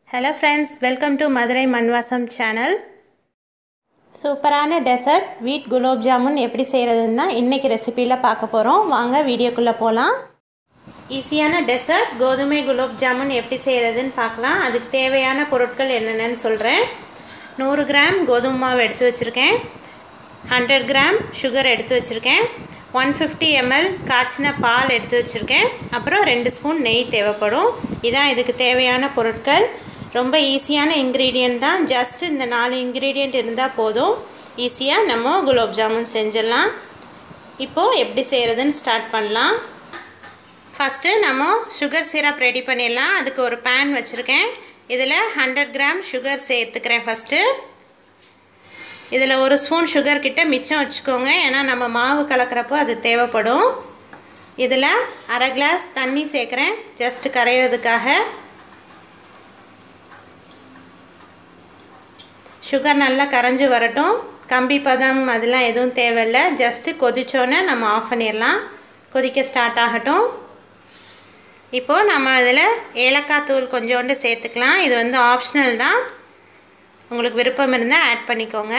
hello friends welcome to Madurai மண்வாசம் channel சூப்பரான dessert wheat gulab jamun எப்படி செய்கிறதுன்னு தான் இன்றைக்கி ரெசிப்பியில் பார்க்க போகிறோம் வாங்க வீடியோக்குள்ளே போகலாம் ஈஸியான டெசர்ட் கோதுமை குலோப் ஜாமுன் எப்படி செய்கிறதுன்னு பார்க்கலாம் அதுக்கு தேவையான பொருட்கள் என்னென்னு சொல்கிறேன் நூறு கிராம் கோதுமை மாவு எடுத்து வச்சுருக்கேன் ஹண்ட்ரட் கிராம் சுகர் எடுத்து வச்சுருக்கேன் ஒன் ஃபிஃப்டி எம்எல் காய்ச்சின பால் எடுத்து வச்சுருக்கேன் அப்புறம் ரெண்டு ஸ்பூன் நெய் தேவைப்படும் இதான் இதுக்கு தேவையான பொருட்கள் ரொம்ப ஈஸியான இன்க்ரீடியன்ட் தான் ஜஸ்ட் இந்த நாலு இன்க்ரீடியண்ட் இருந்தால் போதும் ஈஸியாக நம்ம குலோப் ஜாமுன் செஞ்சிடலாம் இப்போது எப்படி செய்கிறதுன்னு ஸ்டார்ட் பண்ணலாம் ஃபஸ்ட்டு நம்ம சுகர் சிரப் ரெடி பண்ணிடலாம் அதுக்கு ஒரு பேன் வச்சுருக்கேன் இதில் ஹண்ட்ரட் கிராம் சுகர் சேர்த்துக்கிறேன் ஃபஸ்ட்டு இதில் ஒரு ஸ்பூன் சுகர் கிட்ட மிச்சம் வச்சுக்கோங்க ஏன்னா நம்ம மாவு கலக்கிறப்போ அது தேவைப்படும் இதில் அரை கிளாஸ் தண்ணி சேர்க்குறேன் ஜஸ்ட் கரையிறதுக்காக சுகர் நல்லா கரைஞ்சி வரட்டும் கம்பி பதம் அதெல்லாம் எதுவும் தேவையில்லை ஜஸ்ட்டு கொதிச்சோன்னே நம்ம ஆஃப் பண்ணிடலாம் கொதிக்க ஸ்டார்ட் ஆகட்டும் இப்போது நம்ம அதில் ஏலக்காய் தூள் கொஞ்சோண்டு சேர்த்துக்கலாம் இது வந்து ஆப்ஷனல் தான் உங்களுக்கு விருப்பம் இருந்தால் ஆட் பண்ணிக்கோங்க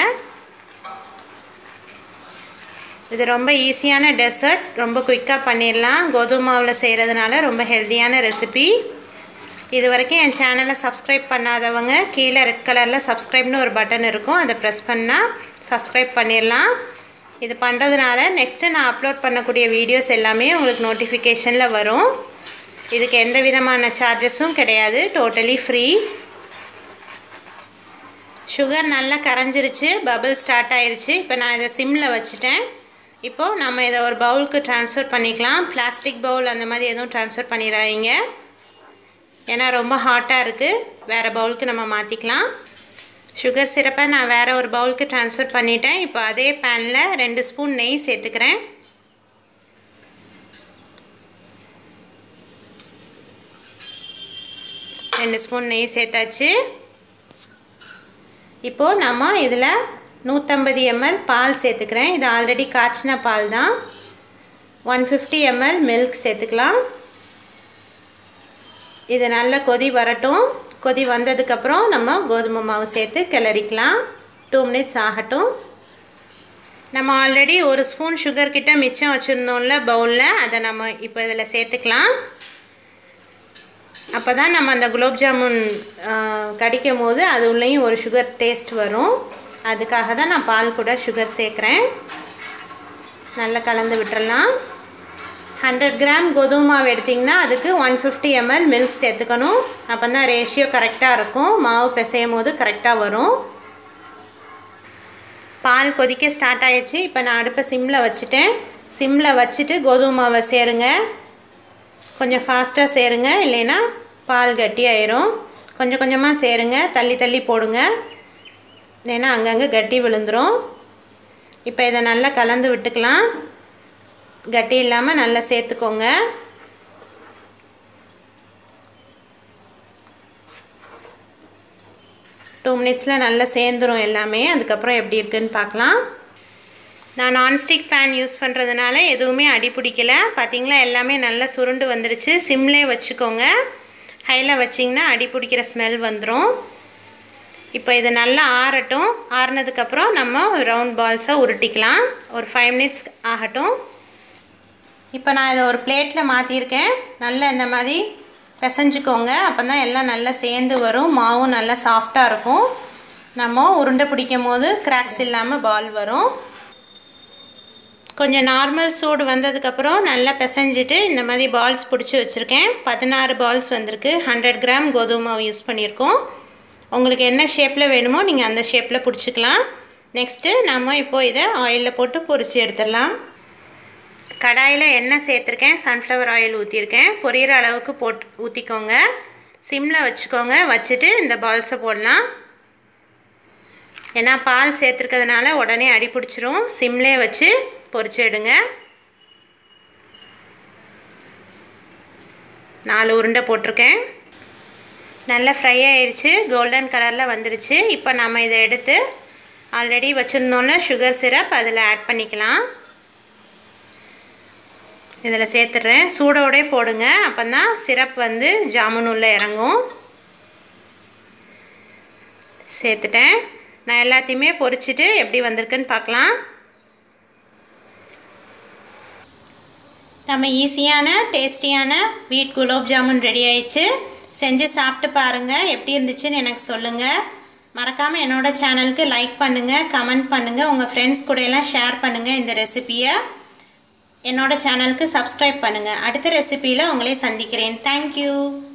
இது ரொம்ப ஈஸியான டெசர்ட் ரொம்ப குயிக்காக பண்ணிடலாம் கோதுமை மாவில் செய்கிறதுனால ரொம்ப ஹெல்த்தியான ரெசிபி இது வரைக்கும் என் சேனலை சப்ஸ்கிரைப் பண்ணாதவங்க கீழே ரெட் கலரில் சப்ஸ்கிரைப்னு ஒரு பட்டன் இருக்கும் அதை ப்ரெஸ் பண்ணால் சப்ஸ்கிரைப் பண்ணிடலாம் இது பண்ணுறதுனால நெக்ஸ்ட்டு நான் அப்லோட் பண்ணக்கூடிய வீடியோஸ் எல்லாமே உங்களுக்கு நோட்டிஃபிகேஷனில் வரும் இதுக்கு எந்த விதமான சார்ஜஸும் கிடையாது டோட்டலி ஃப்ரீ சுகர் நல்லா கரைஞ்சிருச்சு பபிள் ஸ்டார்ட் ஆயிடுச்சு இப்போ நான் இதை சிம்மில் வச்சுட்டேன் இப்போது நம்ம இதை ஒரு பவுலுக்கு ட்ரான்ஸ்ஃபர் பண்ணிக்கலாம் பிளாஸ்டிக் பவுல் அந்த மாதிரி எதுவும் ட்ரான்ஸ்ஃபர் பண்ணிடாதீங்க ஏன்னா ரொம்ப ஹாட்டாக இருக்குது வேறு பவுலுக்கு நம்ம மாற்றிக்கலாம் சுகர் சிரப்பை நான் வேறு ஒரு பவுலுக்கு ட்ரான்ஸ்ஃபர் பண்ணிட்டேன் இப்போ அதே பேனில் ரெண்டு ஸ்பூன் நெய் சேர்த்துக்கிறேன் ரெண்டு ஸ்பூன் நெய் சேர்த்தாச்சு இப்போது நம்ம இதில் நூற்றம்பது எம்எல் பால் சேர்த்துக்கிறேன் இது ஆல்ரெடி காய்ச்சின பால் தான் ஒன் ஃபிஃப்டி எம்எல் மில்க் சேர்த்துக்கலாம் இது நல்லா கொதி வரட்டும் கொதி வந்ததுக்கப்புறம் நம்ம கோதுமை மாவு சேர்த்து கிளறிக்கலாம் டூ மினிட்ஸ் ஆகட்டும் நம்ம ஆல்ரெடி ஒரு ஸ்பூன் சுகர் கிட்ட மிச்சம் வச்சுருந்தோம்ல பவுலில் அதை நம்ம இப்போ இதில் சேர்த்துக்கலாம் அப்போ தான் நம்ம அந்த குலோப் ஜாமுன் கடிக்கும் போது அது உள்ளேயும் ஒரு சுகர் டேஸ்ட் வரும் அதுக்காக தான் நான் பால் கூட சுகர் சேர்க்குறேன் நல்லா கலந்து விட்டுறலாம் ஹண்ட்ரட் கிராம் கோதுமை மாவு எடுத்திங்கன்னா அதுக்கு ஒன் ஃபிஃப்டி எம்எல் மில்க் சேர்த்துக்கணும் அப்போ தான் ரேஷியோ கரெக்டாக இருக்கும் மாவு பிசையும் போது கரெக்டாக வரும் பால் கொதிக்க ஸ்டார்ட் ஆகிடுச்சு இப்போ நான் அடுப்பை சிம்மில் வச்சுட்டேன் சிம்மில் வச்சுட்டு கோதுமை மாவை சேருங்க கொஞ்சம் ஃபாஸ்ட்டாக சேருங்க இல்லைன்னா பால் கட்டி ஆயிரும் கொஞ்சம் கொஞ்சமாக சேருங்க தள்ளி தள்ளி போடுங்க ஏன்னா அங்கங்கே கட்டி விழுந்துடும் இப்போ இதை நல்லா கலந்து விட்டுக்கலாம் கட்டி இல்லாமல் நல்லா சேர்த்துக்கோங்க டூ மினிட்ஸில் நல்லா சேர்ந்துடும் எல்லாமே அதுக்கப்புறம் எப்படி இருக்குதுன்னு பார்க்கலாம் நான் நான்ஸ்டிக் பேன் யூஸ் பண்ணுறதுனால எதுவுமே அடி பிடிக்கல பார்த்தீங்களா எல்லாமே நல்லா சுருண்டு வந்துருச்சு சிம்லே வச்சுக்கோங்க ஹையில் வச்சிங்கன்னா அடி பிடிக்கிற ஸ்மெல் வந்துடும் இப்போ இது நல்லா ஆறட்டும் ஆறுனதுக்கப்புறம் நம்ம ரவுண்ட் பால்ஸை உருட்டிக்கலாம் ஒரு ஃபைவ் மினிட்ஸ் ஆகட்டும் இப்போ நான் இதை ஒரு பிளேட்டில் மாற்றிருக்கேன் நல்லா இந்த மாதிரி பிசைஞ்சுக்கோங்க அப்போ தான் எல்லாம் நல்லா சேர்ந்து வரும் மாவும் நல்லா சாஃப்டாக இருக்கும் நம்ம உருண்டை பிடிக்கும் போது கிராக்ஸ் இல்லாமல் பால் வரும் கொஞ்சம் நார்மல் சூடு வந்ததுக்கப்புறம் நல்லா பிசைஞ்சிட்டு இந்த மாதிரி பால்ஸ் பிடிச்சி வச்சுருக்கேன் பதினாறு பால்ஸ் வந்திருக்கு ஹண்ட்ரட் கிராம் கோதுமை மாவு யூஸ் பண்ணியிருக்கோம் உங்களுக்கு என்ன ஷேப்பில் வேணுமோ நீங்கள் அந்த ஷேப்பில் பிடிச்சிக்கலாம் நெக்ஸ்ட்டு நம்ம இப்போது இதை ஆயிலில் போட்டு பொரித்து எடுத்துடலாம் கடாயில் எண்ணெய் சேர்த்துருக்கேன் சன்ஃப்ளவர் ஆயில் ஊற்றிருக்கேன் பொரியிற அளவுக்கு போட்டு ஊற்றிக்கோங்க சிம்மில் வச்சுக்கோங்க வச்சுட்டு இந்த பால்ஸை போடலாம் ஏன்னா பால் சேர்த்துருக்கிறதுனால உடனே அடி பிடிச்சிரும் சிம்லே வச்சு பொரிச்சு எடுங்க நாலு உருண்டை போட்டிருக்கேன் நல்லா ஃப்ரை ஆயிடுச்சு கோல்டன் கலரில் வந்துருச்சு இப்போ நம்ம இதை எடுத்து ஆல்ரெடி வச்சுருந்தோன்னே சுகர் சிரப் அதில் ஆட் பண்ணிக்கலாம் இதில் சேர்த்துட்றேன் சூடோடே போடுங்க அப்போ தான் சிரப் வந்து ஜாமுன் உள்ளே இறங்கும் சேர்த்துட்டேன் நான் எல்லாத்தையுமே பொரிச்சிட்டு எப்படி வந்திருக்குன்னு பார்க்கலாம் நம்ம ஈஸியான டேஸ்டியான வீட் குலோப் ஜாமுன் ரெடி ஆயிடுச்சு செஞ்சு சாப்பிட்டு பாருங்கள் எப்படி இருந்துச்சுன்னு எனக்கு சொல்லுங்கள் மறக்காமல் என்னோடய சேனலுக்கு லைக் பண்ணுங்கள் கமெண்ட் பண்ணுங்கள் உங்கள் ஃப்ரெண்ட்ஸ் கூட எல்லாம் ஷேர் பண்ணுங்கள் இந்த ரெசிப்பியை என்னோடய சேனலுக்கு சப்ஸ்கிரைப் பண்ணுங்கள் அடுத்த ரெசிப்பியில் உங்களை சந்திக்கிறேன் தேங்க்யூ